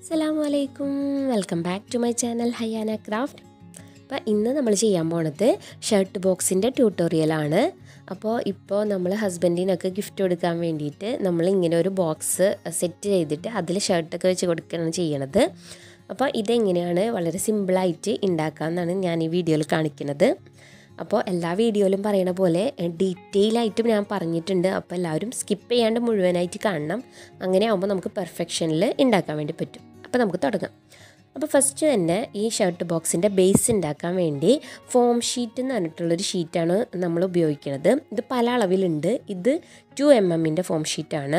അസ്സലാമു അലൈക്കും welcome back to my channel Hayana craft അപ്പോൾ ഇന്ന് നമ്മൾ ചെയ്യാൻ പോണത് ഷർട്ട് ബോക്സിൻ്റെ ട്യൂട്ടോറിയലാണ് അപ്പോൾ ഇപ്പോൾ നമ്മൾ ഹസ്ബൻഡിനൊക്കെ ഗിഫ്റ്റ് കൊടുക്കാൻ വേണ്ടിയിട്ട് നമ്മൾ ഇങ്ങനെ ഒരു ബോക്സ് സെറ്റ് ചെയ്തിട്ട് അതിൽ ഷർട്ടൊക്കെ വെച്ച് കൊടുക്കുകയാണ് ചെയ്യണത് അപ്പോൾ ഇതെങ്ങനെയാണ് വളരെ സിമ്പിളായിട്ട് ഉണ്ടാക്കാമെന്നാണ് ഞാൻ ഈ വീഡിയോയിൽ കാണിക്കുന്നത് അപ്പോൾ എല്ലാ വീഡിയോയിലും പറയണ പോലെ ഡീറ്റെയിൽ ആയിട്ടും ഞാൻ പറഞ്ഞിട്ടുണ്ട് അപ്പോൾ എല്ലാവരും സ്കിപ്പ് ചെയ്യാണ്ട് മുഴുവനായിട്ട് കാണണം അങ്ങനെ ആകുമ്പോൾ നമുക്ക് പെർഫെക്ഷനിൽ ഉണ്ടാക്കാൻ വേണ്ടി പറ്റും അപ്പോൾ നമുക്ക് തുടങ്ങാം അപ്പോൾ ഫസ്റ്റ് തന്നെ ഈ ഷർട്ട് ബോക്സിൻ്റെ ബേസ് ഉണ്ടാക്കാൻ വേണ്ടി ഫോം ഷീറ്റ് എന്ന് പറഞ്ഞിട്ടുള്ളൊരു ഷീറ്റാണ് നമ്മൾ ഉപയോഗിക്കുന്നത് ഇത് പല അളവിലുണ്ട് ഇത് ടു എം എമ്മിൻ്റെ ഫോം ഷീറ്റാണ്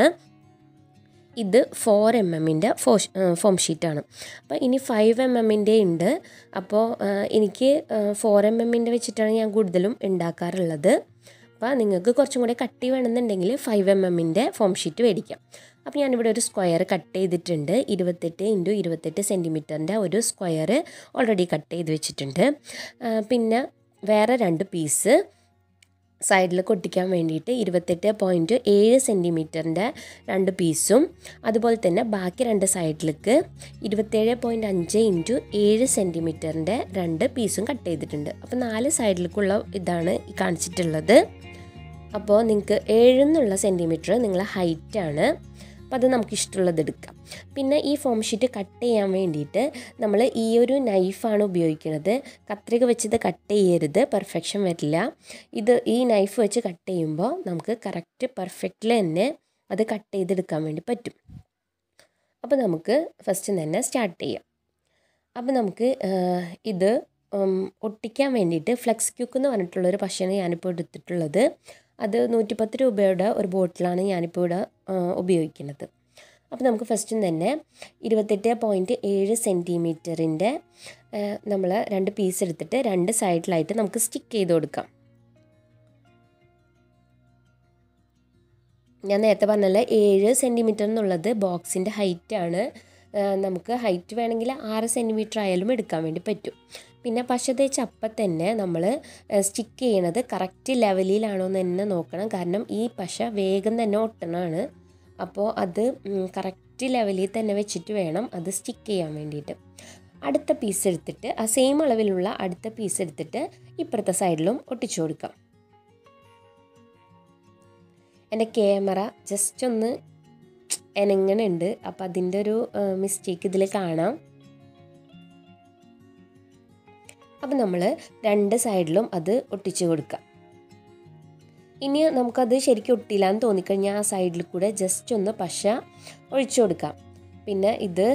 ഇത് ഫോർ എം എമ്മിൻ്റെ ഫോ ഫോം ഷീറ്റാണ് അപ്പോൾ ഇനി ഫൈവ് എം എമ്മിൻ്റെ ഉണ്ട് അപ്പോൾ എനിക്ക് ഫോർ എം എമ്മിൻ്റെ വെച്ചിട്ടാണ് ഞാൻ കൂടുതലും ഉണ്ടാക്കാറുള്ളത് അപ്പോൾ നിങ്ങൾക്ക് കുറച്ചും കൂടെ കട്ടി വേണമെന്നുണ്ടെങ്കിൽ ഫൈവ് എം എമ്മിൻ്റെ ഫോം ഷീറ്റ് മേടിക്കാം അപ്പോൾ ഞാനിവിടെ ഒരു സ്ക്വയർ കട്ട് ചെയ്തിട്ടുണ്ട് ഇരുപത്തെട്ട് ഇൻറ്റു ഇരുപത്തെട്ട് സെൻറ്റിമീറ്ററിൻ്റെ ഒരു സ്ക്വയർ ഓൾറെഡി കട്ട് ചെയ്ത് വെച്ചിട്ടുണ്ട് പിന്നെ വേറെ രണ്ട് പീസ് സൈഡിൽ കൊട്ടിക്കാൻ വേണ്ടിയിട്ട് ഇരുപത്തെട്ട് പോയിൻറ്റ് ഏഴ് സെൻറ്റിമീറ്ററിൻ്റെ രണ്ട് പീസും അതുപോലെ തന്നെ ബാക്കി രണ്ട് സൈഡിലേക്ക് ഇരുപത്തേഴ് പോയിൻറ്റ് അഞ്ച് ഇൻറ്റു ഏഴ് സെൻറ്റിമീറ്ററിൻ്റെ രണ്ട് പീസും കട്ട് ചെയ്തിട്ടുണ്ട് അപ്പോൾ നാല് സൈഡിലേക്കുള്ള ഇതാണ് ഈ കാണിച്ചിട്ടുള്ളത് അപ്പോൾ നിങ്ങൾക്ക് ഏഴെന്നുള്ള സെൻറ്റിമീറ്റർ നിങ്ങളെ ഹൈറ്റാണ് അപ്പോൾ അത് നമുക്ക് ഇഷ്ടമുള്ളത് എടുക്കാം പിന്നെ ഈ ഫോം ഷീറ്റ് കട്ട് ചെയ്യാൻ വേണ്ടിയിട്ട് നമ്മൾ ഈ ഒരു നൈഫാണ് ഉപയോഗിക്കുന്നത് കത്രിക വെച്ചത് കട്ട് ചെയ്യരുത് പെർഫെക്ഷൻ വരില്ല ഇത് ഈ നൈഫ് വെച്ച് കട്ട് ചെയ്യുമ്പോൾ നമുക്ക് കറക്റ്റ് പെർഫെക്റ്റിൽ തന്നെ അത് കട്ട് ചെയ്തെടുക്കാൻ വേണ്ടി പറ്റും അപ്പോൾ നമുക്ക് ഫസ്റ്റ് തന്നെ സ്റ്റാർട്ട് ചെയ്യാം അപ്പോൾ നമുക്ക് ഇത് ഒട്ടിക്കാൻ വേണ്ടിയിട്ട് ഫ്ലെക്സ് ക്യൂക്ക് എന്ന് പറഞ്ഞിട്ടുള്ളൊരു പശയാണ് ഞാനിപ്പോൾ എടുത്തിട്ടുള്ളത് അത് നൂറ്റിപ്പത്ത് രൂപയുടെ ഒരു ബോട്ടിലാണ് ഞാനിപ്പോൾ ഇവിടെ ഉപയോഗിക്കുന്നത് അപ്പോൾ നമുക്ക് ഫസ്റ്റും തന്നെ ഇരുപത്തെട്ട് പോയിൻറ്റ് ഏഴ് സെൻറ്റിമീറ്ററിൻ്റെ നമ്മൾ രണ്ട് പീസ് എടുത്തിട്ട് രണ്ട് സൈഡിലായിട്ട് നമുക്ക് സ്റ്റിക്ക് ചെയ്ത് കൊടുക്കാം ഞാൻ നേരത്തെ പറഞ്ഞല്ലോ ഏഴ് സെൻറ്റിമീറ്റർ എന്നുള്ളത് ബോക്സിൻ്റെ ഹൈറ്റാണ് നമുക്ക് ഹൈറ്റ് വേണമെങ്കിൽ ആറ് സെൻറ്റിമീറ്റർ ആയാലും എടുക്കാൻ വേണ്ടി പറ്റും പിന്നെ പശ തേച്ച് അപ്പം തന്നെ നമ്മൾ സ്റ്റിക്ക് ചെയ്യണത് കറക്റ്റ് ലെവലിലാണോ എന്ന് തന്നെ നോക്കണം കാരണം ഈ പശ വേഗം തന്നെ ഒട്ടണമാണ് അപ്പോൾ അത് കറക്റ്റ് ലെവലിൽ തന്നെ വെച്ചിട്ട് വേണം അത് സ്റ്റിക്ക് ചെയ്യാൻ വേണ്ടിയിട്ട് അടുത്ത പീസ് എടുത്തിട്ട് ആ സെയിം അളവിലുള്ള അടുത്ത പീസ് എടുത്തിട്ട് ഇപ്പുറത്തെ സൈഡിലും ഒട്ടിച്ചു കൊടുക്കാം എൻ്റെ ക്യാമറ ജസ്റ്റ് ഒന്ന് എനങ്ങണുണ്ട് അപ്പം അതിൻ്റെ ഒരു മിസ്റ്റേക്ക് ഇതിൽ കാണാം അപ്പം നമ്മൾ രണ്ട് സൈഡിലും അത് ഒട്ടിച്ചു കൊടുക്കാം ഇനി നമുക്കത് ശരിക്കും ഒട്ടില്ല എന്ന് തോന്നിക്കഴിഞ്ഞാൽ ആ സൈഡിൽ കൂടെ ജസ്റ്റ് ഒന്ന് പശ ഒഴിച്ചു കൊടുക്കാം പിന്നെ ഇത്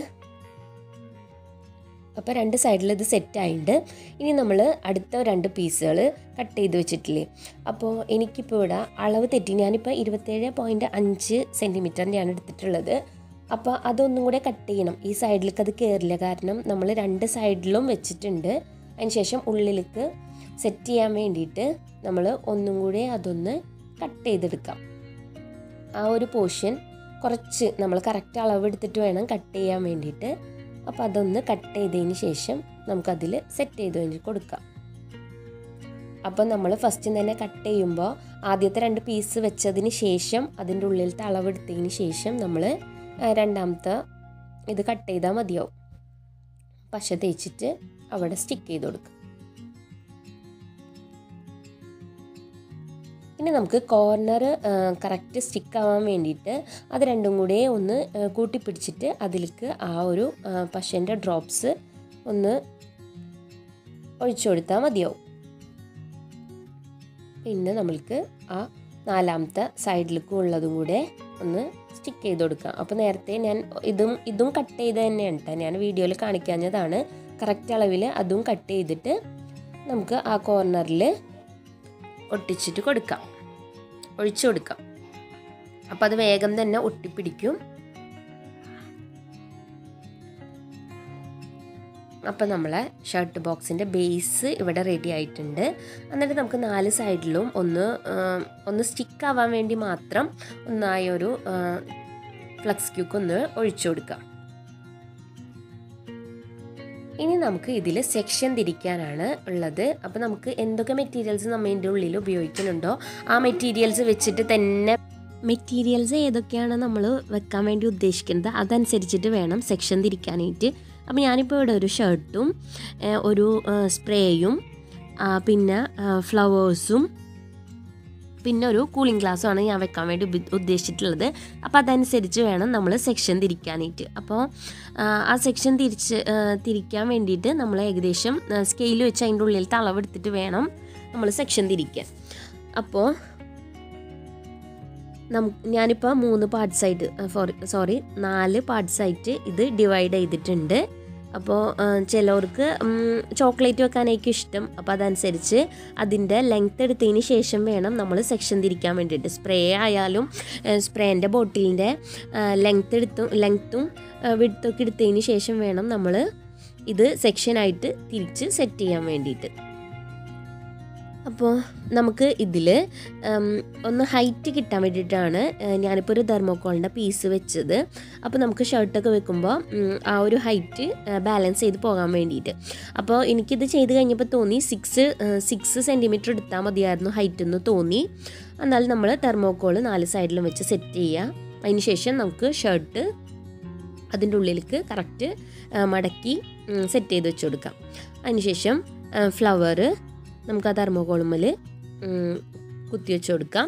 അപ്പോൾ രണ്ട് സൈഡിൽ ഇത് സെറ്റ് ആയിട്ടുണ്ട് ഇനി നമ്മൾ അടുത്ത രണ്ട് പീസുകൾ കട്ട് ചെയ്ത് വെച്ചിട്ടില്ലേ അപ്പോൾ എനിക്കിപ്പോൾ ഇവിടെ അളവ് തെറ്റി ഞാനിപ്പോൾ ഇരുപത്തേഴ് പോയിൻറ്റ് അഞ്ച് സെൻറ്റിമീറ്ററിൻ്റെയാണ് എടുത്തിട്ടുള്ളത് അപ്പോൾ അതൊന്നും കൂടെ കട്ട് ചെയ്യണം ഈ സൈഡിലേക്ക് അത് കയറില്ല കാരണം നമ്മൾ രണ്ട് സൈഡിലും വെച്ചിട്ടുണ്ട് അതിനുശേഷം ഉള്ളിലേക്ക് സെറ്റ് ചെയ്യാൻ വേണ്ടിയിട്ട് നമ്മൾ ഒന്നും കൂടെ അതൊന്ന് കട്ട് ചെയ്തെടുക്കാം ആ ഒരു പോർഷൻ കുറച്ച് നമ്മൾ കറക്റ്റ് അളവ് എടുത്തിട്ട് വേണം കട്ട് ചെയ്യാൻ വേണ്ടിയിട്ട് അപ്പോൾ അതൊന്ന് കട്ട് ചെയ്തതിന് ശേഷം നമുക്കതിൽ സെറ്റ് ചെയ്ത് കഴിഞ്ഞ് കൊടുക്കാം അപ്പോൾ നമ്മൾ ഫസ്റ്റ് തന്നെ കട്ട് ചെയ്യുമ്പോൾ ആദ്യത്തെ രണ്ട് പീസ് വെച്ചതിന് ശേഷം അതിൻ്റെ ഉള്ളിലത്തെ അളവെടുത്തതിന് ശേഷം നമ്മൾ രണ്ടാമത്തെ ഇത് കട്ട് ചെയ്താൽ മതിയാവും പശ തേച്ചിട്ട് അവിടെ സ്റ്റിക്ക് ചെയ്ത് കൊടുക്കുക ഇനി നമുക്ക് കോർണർ കറക്റ്റ് സ്റ്റിക്ക് ആവാൻ വേണ്ടിയിട്ട് അത് രണ്ടും കൂടെ ഒന്ന് കൂട്ടിപ്പിടിച്ചിട്ട് അതിലേക്ക് ആ ഒരു പശൻ്റെ ഡ്രോപ്സ് ഒന്ന് ഒഴിച്ചു കൊടുത്താൽ മതിയാവും പിന്നെ നമ്മൾക്ക് ആ നാലാമത്തെ സൈഡിലേക്കും ഉള്ളതും കൂടെ ഒന്ന് സ്റ്റിക്ക് ചെയ്ത് കൊടുക്കാം അപ്പോൾ നേരത്തെ ഞാൻ ഇതും ഇതും കട്ട് ചെയ്ത് തന്നെയാണ് കേട്ടോ ഞാൻ വീഡിയോയിൽ കാണിക്കാഞ്ഞതാണ് കറക്റ്റ് അളവിൽ അതും കട്ട് ചെയ്തിട്ട് നമുക്ക് ആ കോർണറിൽ ഒട്ടിച്ചിട്ട് കൊടുക്കാം ഒഴിച്ചു കൊടുക്കാം അപ്പോൾ അത് വേഗം തന്നെ ഒട്ടിപ്പിടിക്കും അപ്പോൾ നമ്മളെ ഷർട്ട് ബോക്സിൻ്റെ ബേസ് ഇവിടെ റെഡി ആയിട്ടുണ്ട് എന്നിട്ട് നമുക്ക് നാല് സൈഡിലും ഒന്ന് ഒന്ന് സ്റ്റിക്ക് ആവാൻ വേണ്ടി മാത്രം ഒന്നായൊരു ഫ്ലക്സ് ക്യൂക്ക് ഒന്ന് ഒഴിച്ചു കൊടുക്കാം ഇനി നമുക്ക് ഇതിൽ സെക്ഷൻ തിരിക്കാനാണ് ഉള്ളത് അപ്പോൾ നമുക്ക് എന്തൊക്കെ മെറ്റീരിയൽസ് നമ്മൾ ഇതിൻ്റെ ഉള്ളിൽ ഉപയോഗിക്കുന്നുണ്ടോ ആ മെറ്റീരിയൽസ് വെച്ചിട്ട് തന്നെ മെറ്റീരിയൽസ് ഏതൊക്കെയാണ് നമ്മൾ വെക്കാൻ വേണ്ടി ഉദ്ദേശിക്കുന്നത് അതനുസരിച്ചിട്ട് വേണം സെക്ഷൻ തിരിക്കാനായിട്ട് അപ്പോൾ ഞാനിപ്പോൾ ഇവിടെ ഒരു ഷർട്ടും ഏഹ്, ഒരു ഏഹ്, സ്പ്രേയും ആ, പിന്നെ ഫ്ലവേഴ്സും പിന്നെ ഒരു കൂളിംഗ് ഗ്ലാസ്സുമാണ് ഞാൻ വെക്കാൻ വേണ്ടി ഉപ- ഉദ്ദേശിച്ചിട്ടുള്ളത് അപ്പോൾ അതനുസരിച്ച് വേണം നമ്മൾ സെക്ഷൻ തിരിക്കാനായിട്ട് അപ്പോൾ ആ, ആ സെക്ഷൻ തിരിച്ച് ആ, തിരിക്കാൻ വേണ്ടിയിട്ട് നമ്മൾ ഏകദേശം സ്കെയിൽ വെച്ച് അതിൻ്റെ ഉള്ളിലത്തെ അളവെടുത്തിട്ട് വേണം നമ്മൾ സെക്ഷൻ തിരിക്കാൻ അപ്പോൾ നമുക്ക് ഞാനിപ്പോൾ മൂന്ന് പാർട്സായിട്ട് സോറി നാല് പാർട്സായിട്ട് ഇത് ഡിവൈഡ് ചെയ്തിട്ടുണ്ട് അപ്പോൾ ചിലവർക്ക് ചോക്ലേറ്റ് വെക്കാനായിരിക്കും ഇഷ്ടം അപ്പോൾ അതനുസരിച്ച് അതിൻ്റെ ലെങ്ത് എടുത്തതിന് ശേഷം വേണം നമ്മൾ സെക്ഷൻ തിരിക്കാൻ വേണ്ടിയിട്ട് സ്പ്രേ ആയാലും സ്പ്രേൻ്റെ ബോട്ടിലിൻ്റെ ലെങ്ത് എടുത്തും ലെങ്ത്തും വിടുത്തൊക്കെ എടുത്തതിന് ശേഷം വേണം നമ്മൾ ഇത് സെക്ഷനായിട്ട് തിരിച്ച് സെറ്റ് ചെയ്യാൻ വേണ്ടിയിട്ട് അപ്പോൾ നമുക്ക് ഇതിൽ ഒന്ന് ഹൈറ്റ് കിട്ടാൻ വേണ്ടിയിട്ടാണ് ഏഹ്, ഞാനിപ്പോൾ ഒരു തെർമോക്കോളിൻ്റെ പീസ് വെച്ചത് അപ്പോൾ നമുക്ക് ഷർട്ടൊക്കെ വെക്കുമ്പോൾ ഉം, ആ ഒരു ഹൈറ്റ് ബാലൻസ് ചെയ്ത് പോകാൻ വേണ്ടിയിട്ട് അപ്പോൾ എനിക്കിത് ചെയ്ത് കഴിഞ്ഞപ്പോൾ തോന്നി സിക്സ് സിക്സ് സെൻറ്റിമീറ്റർ എടുത്താൽ മതിയായിരുന്നു ഹൈറ്റ് എന്ന് തോന്നി എന്നാൽ നമ്മൾ തെർമോക്കോൾ നാല് സൈഡിലും വെച്ച് സെറ്റ് ചെയ്യുക അതിന് ശേഷം നമുക്ക് ഷർട്ട് അതിൻ്റെ ഉള്ളിലേക്ക് കറക്റ്റ് മടക്കി സെറ്റ് ചെയ്ത് വെച്ച് കൊടുക്കാം അതിനുശേഷം ഫ്ലവർ നമുക്ക് ആ തെർമോകോളുമ്മൽ കുത്തി വെച്ച് കൊടുക്കാം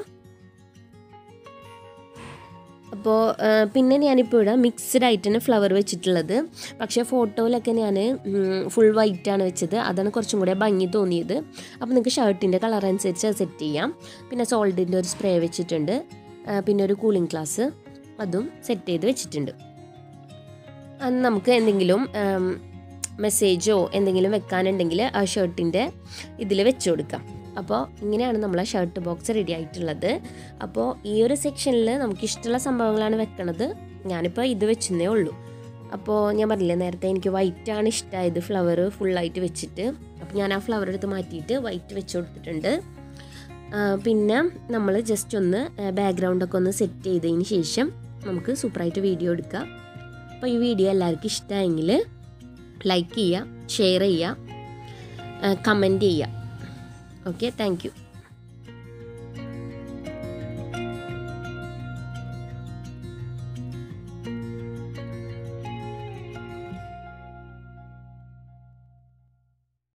അപ്പോൾ പിന്നെ ഞാനിപ്പോൾ ഇവിടെ മിക്സ്ഡ് ആയിട്ടാണ് ഫ്ലവർ വെച്ചിട്ടുള്ളത് പക്ഷേ ഫോട്ടോയിലൊക്കെ ഞാൻ ഫുൾ വൈറ്റ് ആണ് വെച്ചത് അതാണ് കുറച്ചും കൂടെ ഭംഗി തോന്നിയത് അപ്പോൾ നിങ്ങൾക്ക് ഷർട്ടിൻ്റെ കളർ അനുസരിച്ച് അത് സെറ്റ് ചെയ്യാം പിന്നെ സോൾഡിൻ്റെ ഒരു സ്പ്രേ വെച്ചിട്ടുണ്ട് ആ, പിന്നെ ഒരു കൂളിംഗ് ഗ്ലാസ് അതും സെറ്റ് ചെയ്ത് വെച്ചിട്ടുണ്ട് അത് നമുക്ക് എന്തെങ്കിലും മെസ്സേജോ എന്തെങ്കിലും വെക്കാനുണ്ടെങ്കിൽ ആ ഷർട്ടിൻ്റെ ഇതിൽ വെച്ച് കൊടുക്കാം അപ്പോൾ ഇങ്ങനെയാണ് നമ്മളെ ഷർട്ട് ബോക്സ് റെഡി ആയിട്ടുള്ളത് അപ്പോൾ ഈ ഒരു സെക്ഷനിൽ നമുക്ക് ഇഷ്ടമുള്ള സംഭവങ്ങളാണ് വെക്കണത് ഞാനിപ്പോൾ ഇത് വെച്ചെന്നേ ഉള്ളൂ അപ്പോൾ ഞാൻ പറഞ്ഞില്ലേ നേരത്തെ എനിക്ക് വൈറ്റ് ആണ് ഇഷ്ടമായത് ഫ്ലവർ ഫുള്ളായിട്ട് വെച്ചിട്ട് അപ്പോൾ ഞാൻ ആ ഫ്ലവർ എടുത്ത് മാറ്റിയിട്ട് വൈറ്റ് വെച്ച് കൊടുത്തിട്ടുണ്ട് ആ, പിന്നെ നമ്മൾ ജസ്റ്റ് ഒന്ന് ബാക്ക്ഗ്രൗണ്ടൊക്കെ ഒന്ന് സെറ്റ് ചെയ്തതിന് ശേഷം നമുക്ക് സൂപ്പറായിട്ട് വീഡിയോ എടുക്കാം അപ്പോൾ ഈ വീഡിയോ എല്ലാവർക്കും ഇഷ്ടമായെങ്കിൽ ലൈക്ക് ചെയ്യുക ഷെയർ ചെയ്യുക കമൻറ്റ് ചെയ്യുക ഓക്കെ താങ്ക് യു